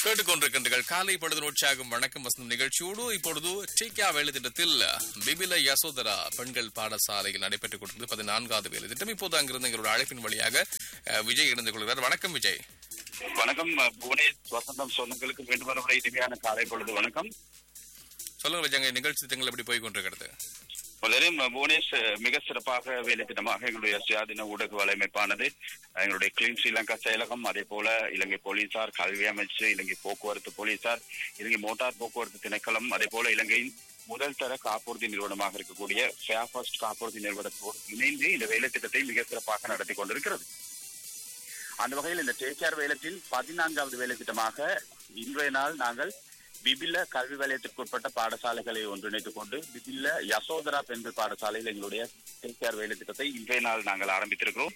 கேட்டுக்கொண்டிருக்கின்றீர்கள் காலை பொழுது உற்சாகம் வணக்கம் வசந்தம் நிகழ்ச்சியோடு இப்பொழுது டீக்கா வேலை திட்டத்தில் பிபில யசோதரா பெண்கள் பாடசாலையில் நடைபெற்றுக் கொண்டிருந்தது பதினான்காவது வேலை திட்டம் இப்போது அங்கிருந்து எங்களோட அழைப்பின் வழியாக அஹ், விஜய் இணைந்து கொள்கிறார் வணக்கம் விஜய் வணக்கம் புவனேஷ் வசந்தம் சொந்தங்களுக்கு மீண்டும் ஒரு இனிமையான காலை பொழுது வணக்கம் சொல்லுங்க விஜய் அங்க நிகழ்ச்சி திட்டங்கள் எப்படி போய் கொண்டிருக்கிறது பலரும் புவனேஷ் மிக சிறப்பாக வேலை திட்டமாக எங்களுடைய சுயாதீன ஊடக வலையமைப்பானது எங்களுடைய கிளீன் ஸ்ரீலங்கா செயலகம் அதே போல இலங்கை போலீசார் கல்வி அமைச்சு இலங்கை போக்குவரத்து போலீசார் இலங்கை மோட்டார் போக்குவரத்து திணைக்களம் அதே போல இலங்கையின் முதல் தர காப்புறுதி நிறுவனமாக இருக்கக்கூடிய ஃபேஃபர்ஸ்ட் காப்புறுதி நிறுவனத்தோடு இணைந்து இந்த வேலை திட்டத்தை மிக சிறப்பாக நடத்தி கொண்டிருக்கிறது அந்த வகையில் இந்த டேக்கியார் வேலத்தில் பதினான்காவது வேலை திட்டமாக இன்றைய நாள் நாங்கள் பிபில்ல கல்வி வலயத்திற்கு உட்பட்ட பாடசாலைகளை ஒன்றிணைத்துக் கொண்டு பிபில்ல யசோதரா பெண்கள் பாடசாலையில் எங்களுடைய டேக்கியார் வேலை திட்டத்தை இன்றைய நாள் நாங்கள் ஆரம்பித்திருக்கிறோம்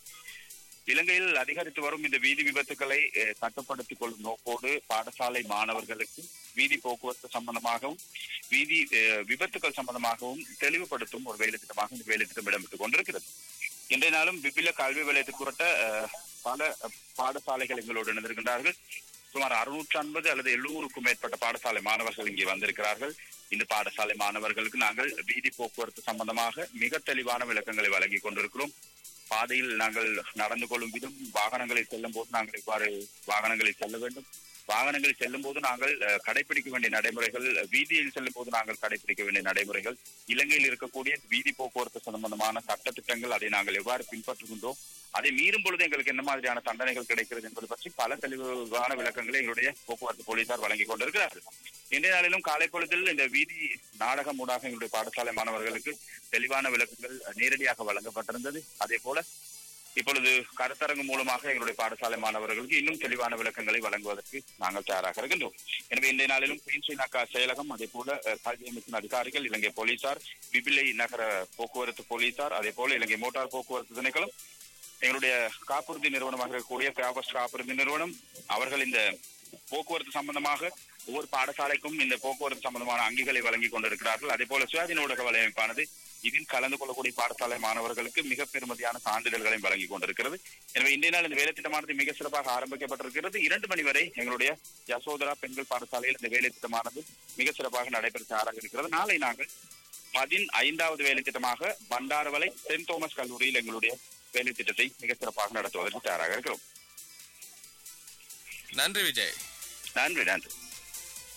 இலங்கையில் அதிகரித்து வரும் இந்த வீதி விபத்துக்களை அஹ், கட்டுப்படுத்திக் கொள்ளும் நோக்கோடு பாடசாலை மாணவர்களுக்கு வீதி போக்குவரத்து சம்பந்தமாகவும் வீதி அஹ், விபத்துக்கள் சம்பந்தமாகவும் தெளிவுபடுத்தும் ஒரு வேலை திட்டமாக இந்த வேலை திட்டம் இடம்பெற்றுக் கொண்டிருக்கிறது இன்றைய நாளும் பிபில கல்வி வலயத்துக்குட்பட்ட அஹ், பல அஹ், பாடசாலைகள் எங்களோடு இணைந்திருக்கின்றார்கள் சுமார் அறுநூற்று ஐம்பது அல்லது எழுநூறுக்கும் மேற்பட்ட பாடசாலை மாணவர்கள் இங்கே வந்திருக்கிறார்கள் இந்த பாடசாலை மாணவர்களுக்கு நாங்கள் வீதி போக்குவரத்து சம்பந்தமாக மிக தெளிவான விளக்கங்களை வழங்கி கொண்டிருக்கிறோம் பாதையில் நாங்கள் நடந்து கொள்ளும் விதம் வாகனங்களில் செல்லும் போது நாங்கள் இவ்வாறு வாகனங்களில் செல்ல வேண்டும் வாகனங்களில் செல்லும் போது நாங்கள் அஹ், கடைபிடிக்க வேண்டிய நடைமுறைகள் வீதியில் செல்லும் போது நாங்கள் கடைபிடிக்க வேண்டிய நடைமுறைகள் இலங்கையில் இருக்கக்கூடிய வீதி போக்குவரத்து சம்பந்தமான சட்ட திட்டங்கள் அதை நாங்கள் எவ்வாறு பின்பற்றுகின்றோம் அதை மீறும் பொழுது எங்களுக்கு என்ன மாதிரியான தண்டனைகள் கிடைக்கிறது என்பது பற்றி பல தெளிவான விளக்கங்களை எங்களுடைய போக்குவரத்து போலீசார் வழங்கிக் கொண்டிருக்கிறார்கள் இன்றைய நாளிலும் காலை பொழுதில் இந்த வீதி நாடகம் ஊடாக எங்களுடைய பாடசாலை மாணவர்களுக்கு தெளிவான விளக்கங்கள் நேரடியாக வழங்கப்பட்டிருந்தது அதே போல இப்பொழுது கருத்தரங்கு மூலமாக எங்களுடைய பாடசாலை மாணவர்களுக்கு இன்னும் தெளிவான விளக்கங்களை வழங்குவதற்கு நாங்கள் தயாராக இருக்கின்றோம் எனவே இன்றைய நாளிலும் குயின் ஸ்ரீலங்கா செயலகம் அதே போல அஹ், கல்வி அமைச்சின் அதிகாரிகள் இலங்கை போலீசார் விபிலை நகர போக்குவரத்து போலீசார் அதே போல இலங்கை மோட்டார் போக்குவரத்து திணைக்களம் எங்களுடைய காப்புறுதி நிறுவனமாக இருக்கக்கூடிய ஃபேவஸ்ட் காப்புறுதி நிறுவனம் அவர்கள் இந்த போக்குவரத்து சம்பந்தமாக ஒவ்வொரு பாடசாலைக்கும் இந்த போக்குவரத்து சம்பந்தமான அங்கிகளை வழங்கி கொண்டிருக்கிறார்கள் அதே போல சுயாதீன ஊடக வலையமைப்பானது இதில் கலந்து கொள்ளக்கூடிய பாடசாலை மாணவர்களுக்கு மிக பெருமதியான சான்றிதழ்களையும் வழங்கி கொண்டிருக்கிறது எனவே இன்றைய நாள் இந்த வேலை திட்டமானது மிக சிறப்பாக ஆரம்பிக்கப்பட்டிருக்கிறது இரண்டு மணி வரை எங்களுடைய யசோதரா பெண்கள் பாடசாலையில் இந்த வேலை திட்டமானது மிக சிறப்பாக நடைபெற தயாராக இருக்கிறது நாளை நாங்கள் பதினைந்தாவது வேலை திட்டமாக பண்டாரவலை சென்ட் தோமஸ் கல்லூரியில் எங்களுடைய வேலை திட்டத்தை மிக சிறப்பாக நடத்துவதற்கு தயாராக இருக்கிறோம் நன்றி விஜய் நன்றி நன்றி